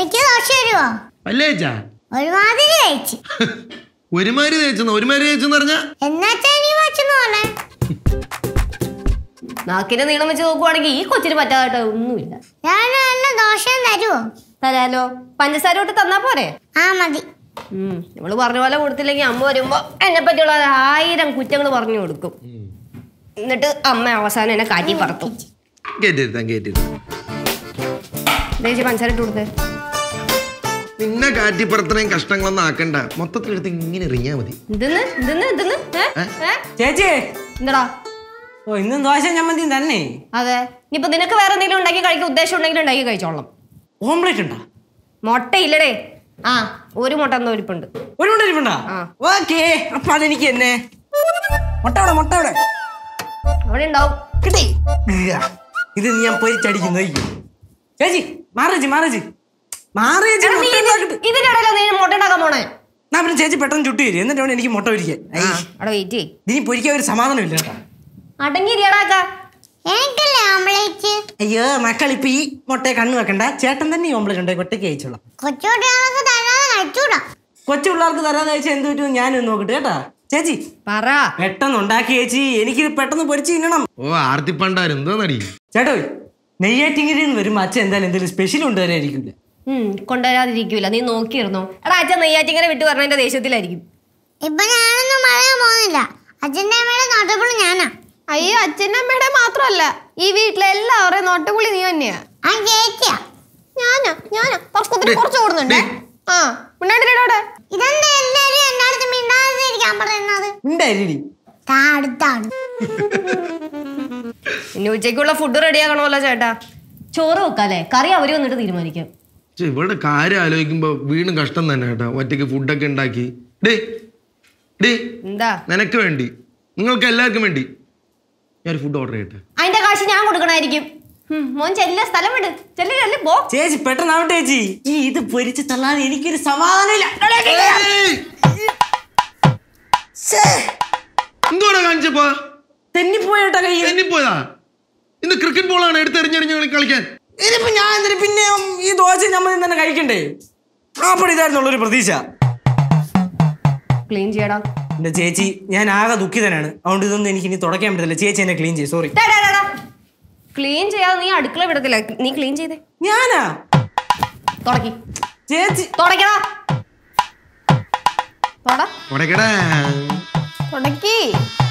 എനിക്ക് ദോശ തരുവോ അല്ലേ ചേച്ചാ ഒരുമാതിരി കഴിച്ചു ഒരുമാതിരി തേച്ചെന്ന് ഒരുമാതിരി തേച്ചെന്ന് പറഞ്ഞാ എന്നാച്ചാ നീ വച്ചെന്ന് പോലെ നാക്കിന്റെ നീളം വെച്ച് നോക്കുവാണെങ്കിൽ ഈ കൊച്ചിന് പറ്റാതായിട്ട് ഒന്നുമില്ല ഞാൻ നല്ല ദോശ തരുവോ തരാലോ പഞ്ചസാര ഇട്ട് തന്നാ പോരെ ആ മതി ഉം, ഇവള് പറഞ്ഞ പോലെ കൊടുത്തില്ലെങ്കിൽ അമ്മ വരുമ്പോ എന്നെ പറ്റിയുള്ള ഒരു ആയിരം കുറ്റങ്ങൾ പറഞ്ഞു കൊടുക്കും എന്നിട്ട് അമ്മ അവസാനം എന്നെ കാറ്റി പറത്തും കേട്ടിരുത്താൻ കേട്ടിരുത്താം ദേശീയ പഞ്ചസാര ഇട്ട് കൊടുത്തേ നിന്നെ കാറ്റിപ്പുറത്രയും കഷ്ടങ്ങളൊന്നും ആക്കണ്ട മൊത്തത്തിൽ എടുത്ത് ഇങ്ങനെ ഇറങ്ങിയാ മതി എന്തെന്ന് എന്തെന്ന് എന്തെന്ന് ഏ? ഏ? ചേച്ചി എന്താടാ ഓ ഇന്നും ദോശ ചമ്മന്തിയും തന്നെ അതെ ഇനിയിപ്പോ നിനക്ക് വേറെ എന്തെങ്കിലും ഉണ്ടാക്കി കഴിക്കാൻ ഉദ്ദേശം ഉണ്ടെങ്കിൽ ഉണ്ടാക്കി കഴിച്ചോളാം ഓംപ്ലേറ്റ് ഉണ്ടോ മുട്ട ഇല്ലടേ ആ ഒരു മുട്ട എന്തോ ഇരിപ്പുണ്ട് ഒരു മുട്ട ഇരിപ്പുണ്ടോ ആ. ഓക്കേ അപ്പൊ അതെനിക്ക് തന്നെ മുട്ട അവിടെ മുട്ട അവിടെ അവിടെ ഉണ്ടാവും കിട്ടി ഇയ്യ. ഇത് നീ ഞാൻ പൊരിച്ചടിക്കുന്നു അയ്യോ. ചേച്ചി മാറേച്ചി മാറേച്ചി മാറേച്ചി എടാ, നീ മുട്ട ഇത് ഉണ്ടാക്കട്ടെ. ഇതിന്റെ ഇടയിലാ നീ മുട്ട ഉണ്ടാക്കാൻ പോണേ എന്നാ പിന്നെ ചേച്ചി പെട്ടെന്ന് ചുട്ടി വരും എന്നിട്ട് വേണം എനിക്ക് മുട്ട പൊരിക്കാൻ ആ, അവിടെ വെയിറ്റ് ചെയ് ഇതിനി പൊരിക്കാൻ ഒരു സമാധാനം ഇല്ല കേട്ടോ അടങ്ങിയിരിയടാക്ക എനിക്കല്ലേ ഓംലേറ്റ് അയ്യോ മക്കൾ ഇപ്പൊ ഈ മുട്ടയെ കണ്ണു വെക്കണ്ട ചേട്ടൻ തന്നെ ഈ ഓംപ്ലേറ്റ് ഉണ്ടെങ്കിൽ ഒറ്റയ്ക്ക് അയച്ചോളാം കൊച്ചുകുട്ടികൾക്ക് തരാതെ കഴിച്ചൂടാ കൊച്ചു പിള്ളേർക്ക് തരാതെ അയച്ചാൽ എന്ത് പറ്റും ഞാനൊന്ന് നോക്കട്ടെ കേട്ടാ ചേച്ചി പറ പെട്ടെന്ന് ഉണ്ടാക്കി ചേച്ചി എനിക്ക് പെട്ടെന്ന് പൊരിച്ച് തിന്നണം ഓ ആർത്തിപ്പണ്ടാർ എന്തോന്നടി ചേട്ടോ നെയ്യാറ്റിങ്ങിരിയിൽ നിന്ന് വരുമ്പോ അച്ഛൻ എന്തായാലും എന്തെങ്കിലും സ്പെഷ്യൽ കൊണ്ടുവരായിരിക്കില്ല ഉം കൊണ്ടുവരാതിരിക്കൂല നീ നോക്കിയിരുന്നോ എടാ അച്ഛൻ നെയ്യാറ്റിങ്ങനെ വിട്ടു പറഞ്ഞതിന്റെ ദേഷ്യത്തിലായിരിക്കും ഇപ്പൊ ഞാനൊന്നും പറയാൻ പോകുന്നില്ല അച്ഛൻ്റെ അമ്മയുടെ നോട്ടപ്പുള്ളി ഞാനാ അയ്യോ അച്ഛൻ്റെ അമ്മയുടെ മാത്രമല്ല ഈ വീട്ടിലെ എല്ലാവരുടെയും നോട്ടപ്പുള്ളി നീ തന്നെയാ ആ ചേച്ചിയാ ഞാനാ ഞാനാ തർക്കത്തിന് കുറച്ച് കൂടുന്നുണ്ടേ ആ മിണ്ടാണ്ടിരിക്കട്ടെ ഇതെന്താ എല്ലാരും എൻ്റെ അടുത്ത് മിണ്ടാതിരിക്കാൻ പറയുന്നത് ഉണ്ടായിരി താ അടുത്താണ് ഇനി ഉച്ചയ്ക്കുള്ള ഫുഡ് റെഡിയാക്കണമല്ലോ ചേട്ടാ ചോറ് വെക്കാല്ലേ കറി അവര് വന്നിട്ട് തീരുമാനിക്കാം പക്ഷെ ഇവളുടെ കാര്യം ആലോചിക്കുമ്പോ വീണ്ടും കഷ്ടം തന്നെ കേട്ടോ ഒറ്റയ്ക്ക് ഫുഡൊക്കെ ഉണ്ടാക്കി ഡേ ഡേ എന്താ നിനക്ക് വേണ്ടി നിങ്ങൾക്ക് എല്ലാവർക്കും വേണ്ടി ഞാൻ ഫുഡ് ഓർഡർ ചെയ്യട്ടെ അതിന്റെ കാശ് ഞാൻ കൊടുക്കണായിരിക്കും ഉം, മോൻ ചെല്ല സ്ഥലം വിട് ചെല്ലു ചെല്ലു പോ ചേച്ചി പെട്ടെന്ന് ആവട്ടെ ചേച്ചി ഈ ഇത് പൊരിച്ച് തള്ളാതെ എനിക്കൊരു സമാധാനമില്ല എന്തോടാ കാണിച്ചപ്പോ തെന്നിപ്പോയേട്ടാ കൈ പോയതാ ഇന്ന് ക്രിക്കറ്റ് ബോളാണ് എടുത്തെറിഞ്ഞെറിഞ്ഞ് കളിക്കാൻ ഇതിപ്പോ ഞാൻ എന്തിനു പിന്നെ ഈ ദോശ നമ്മൾ തന്നെ കഴിക്കണ്ടേ അപ്പോൾ ഇതായിരുന്നുള്ളൊരു പ്രതീക്ഷ ക്ലീൻ ചെയ്യടാ എന്റെ ചേച്ചി ഞാൻ ആകെ ദുഃഖിതനാണ് അതുകൊണ്ട് ഇതൊന്നും എനിക്ക് ഇനി തുടയ്ക്കാൻ പറ്റില്ല ചേച്ചി എന്നെ ക്ലീൻ ചെയ്യും സോറി ക്ലീൻ ചെയ്യാതെ നീ അടുക്കള വിടത്തില്ല നീ ക്ലീൻ ചെയ്തേ ഞാനാ തുടക്കി ചേച്ചി തുടക്കടാ തൊട തുടക്കടാ തുടക്കി